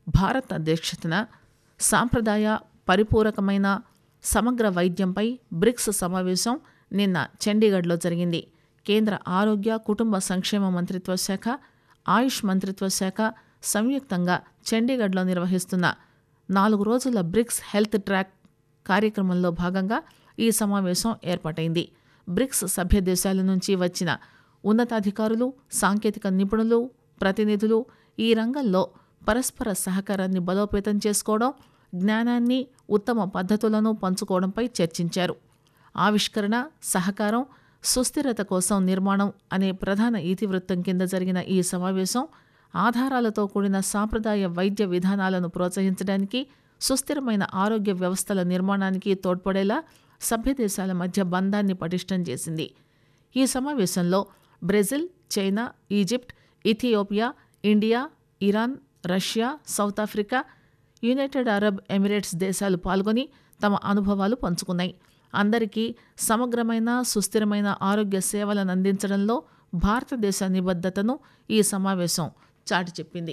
భారత్ అధ్యక్షతన సాంప్రదాయ పరిపూరకమైన సమగ్ర వైద్యంపై బ్రిక్స్ సమావేశం నిన్న చండీగఢ్లో జరిగింది కేంద్ర ఆరోగ్య కుటుంబ సంక్షేమ మంత్రిత్వ శాఖ ఆయుష్ మంత్రిత్వ శాఖ సంయుక్తంగా చండీగఢ్లో నిర్వహిస్తున్న నాలుగు రోజుల బ్రిక్స్ హెల్త్ ట్రాక్ కార్యక్రమంలో భాగంగా ఈ సమావేశం ఏర్పాటైంది బ్రిక్స్ సభ్య దేశాల నుంచి వచ్చిన ఉన్నతాధికారులు సాంకేతిక నిపుణులు ప్రతినిధులు ఈ రంగంలో పరస్పర సహకారాన్ని బలోపేతం చేసుకోవడం జ్ఞానాన్ని ఉత్తమ పద్ధతులను పంచుకోవడంపై చర్చించారు ఆవిష్కరణ సహకారం సుస్థిరత కోసం నిర్మాణం అనే ప్రధాన ఇతివృత్తం కింద జరిగిన ఈ సమావేశం ఆధారాలతో కూడిన సాంప్రదాయ వైద్య విధానాలను ప్రోత్సహించడానికి సుస్థిరమైన ఆరోగ్య వ్యవస్థల నిర్మాణానికి తోడ్పడేలా సభ్య దేశాల మధ్య బంధాన్ని పటిష్టం చేసింది ఈ సమావేశంలో Brazil China Egypt Ethiopia India Iran Russia South Africa United Arab Emirates దేశాలు పాల్గొని తమ అనుభవాలు పంచుకున్నాయి అందరికీ సమగ్రమైన సుస్థిరమైన ఆరోగ్య సేవలను అందించడంలో భారతదేశ నిబద్ధతను ఈ సమావేశం చాటి చెప్పింది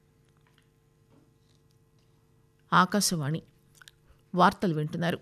ఆకాశవాణి వార్తలు వింటున్నారు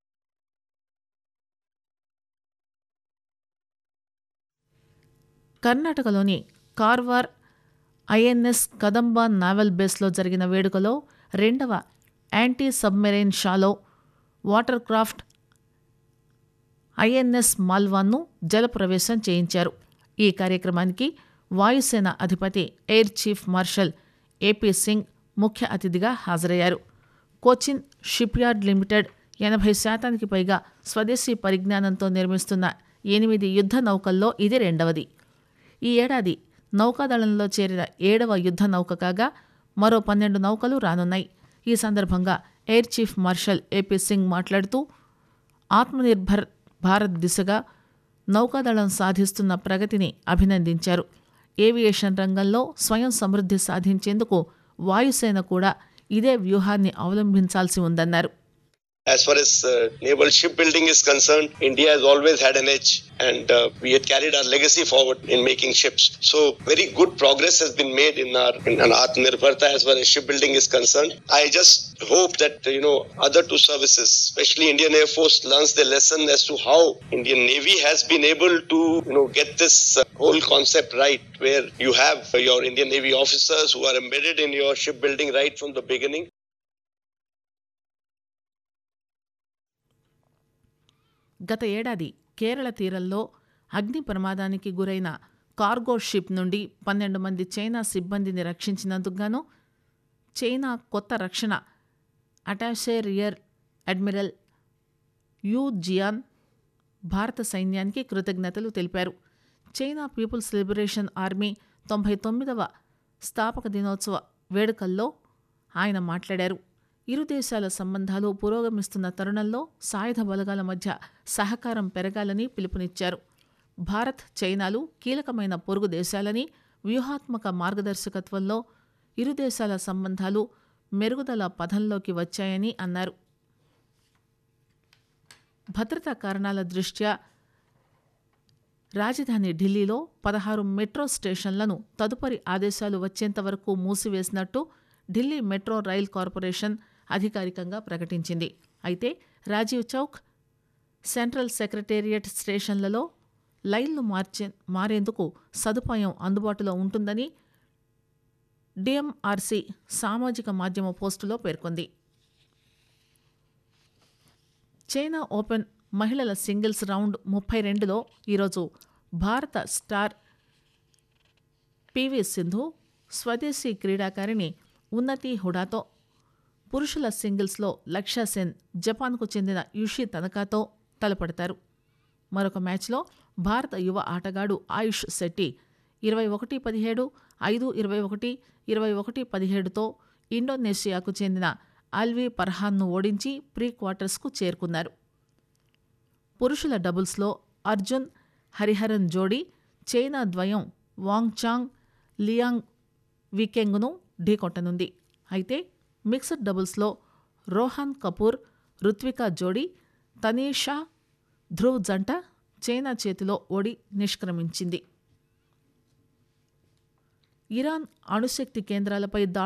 కర్ణాటకలోని కార్వార్ ఐఎన్ఎస్ కదంబా నావల్ బేస్లో జరిగిన వేడుకలో రెండవ anti submarine shallow water craft INS మాల్వాన్ను జలప్రవేశం చేయించారు ఈ కార్యక్రమానికి వాయుసేన అధిపతి air chief marshal AP Singh ముఖ్య అతిథిగా హాజరయ్యారు కోచిన్ షిప్యార్డ్ లిమిటెడ్ ఎనభై శాతానికి పైగా స్వదేశీ పరిజ్ఞానంతో నిర్మిస్తున్న ఎనిమిది యుద్ధ నౌకల్లో ఇది రెండవది ఈ ఏడాది నౌకాదళంలో చేరిన ఏడవ యుద్ధ నౌక కాగా మరో పన్నెండు నౌకలు రానున్నాయి ఈ సందర్భంగా air chief marshal AP Singh మాట్లాడుతూ ఆత్మనిర్భర్ భారత్ దిశగా నౌకాదళం సాధిస్తున్న ప్రగతిని అభినందించారు ఏవియేషన్ రంగంలో స్వయం సమృద్ధి సాధించేందుకు వాయుసేన కూడా ఇదే వ్యూహాన్ని అవలంబించాల్సి ఉందన్నారు As far as uh, naval shipbuilding is concerned, India has always had an edge and uh, we had carried our legacy forward in making ships. So very good progress has been made in our in our Atmanirbharta as far as shipbuilding is concerned. I just hope that, you know, other two services, especially Indian Air Force learns the lesson as to how Indian Navy has been able to, you know, get this uh, whole concept right where you have your Indian Navy officers who are embedded in your shipbuilding right from the beginning. గత ఏడాది కేరళ తీరంలో అగ్ని ప్రమాదానికి గురైన cargo ship నుండి పన్నెండు మంది China సిబ్బందిని రక్షించినందుకు గాను చైనా కొత్త రక్షణ attaché rear admiral Yu Jian భారత సైన్యానికి కృతజ్ఞతలు తెలిపారు చైనా పీపుల్స్ లిబరేషన్ ఆర్మీ తొంభై తొమ్మిదవ స్థాపక దినోత్సవ వేడుకల్లో ఆయన మాట్లాడారు ఇరు దేశాల సంబంధాలు పురోగమిస్తున్న తరుణంలో సాయుధ బలగాల మధ్య సహకారం పెరగాలని పిలుపునిచ్చారు భారత్ చైనాలు కీలకమైన పొరుగు దేశాలని వ్యూహాత్మక మార్గదర్శకత్వంలో ఇరు దేశాల సంబంధాలు మెరుగుదల పథంలోకి వచ్చాయని అన్నారు భద్రతా కారణాల దృష్ట్యా రాజధాని ఢిల్లీలో పదహారు మెట్రో స్టేషన్లను తదుపరి ఆదేశాలు వచ్చేంత వరకు మూసివేసినట్టు ఢిల్లీ మెట్రో రైల్ కార్పొరేషన్ అధికారికంగా ప్రకటించింది అయితే రాజీవ్ చౌక్ సెంట్రల్ సెక్రటేరియట్ స్టేషన్లలో లైన్లు మార్చే మారేందుకు సదుపాయం అందుబాటులో ఉంటుందని డిఎంఆర్సీ సామాజిక మాధ్యమ పోస్టులో పేర్కొంది చైనా ఓపెన్ మహిళల సింగిల్స్ రౌండ్ ముప్పై రెండులో ఈరోజు భారత స్టార్ పివి సింధు స్వదేశీ క్రీడాకారిణి ఉన్నతి హుడాతో పురుషుల సింగిల్స్లో లక్ష్య సెన్ జపాన్కు చెందిన యుషి తనకాతో తలపడతారు మరొక మ్యాచ్లో భారత యువ ఆటగాడు ఆయుష్ శెట్టి ఇరవై ఒకటి పదిహేడు ఐదు ఇరవై ఒకటి ఇరవై ఒకటి పదిహేడుతో ఇండోనేషియాకు చెందిన అల్వి పర్హాన్ను ఓడించి ప్రీ క్వార్టర్స్కు చేరుకున్నారు పురుషుల డబుల్స్లో అర్జున్ హరిహరన్ జోడీ చైనా ద్వయం వాంగ్ చాంగ్ లియాంగ్ వీకెంగ్ను ఢీకొట్టనుంది అయితే మిక్స్డ్ డబుల్స్లో రోహన్ కపూర్ రుత్విక జోడీ తనీషా ధ్రువ్ జంట చైనా చేతిలో ఓడి నిష్క్రమించింది ఇరాన్ అణుశక్తి కేంద్రాలపై దాడులు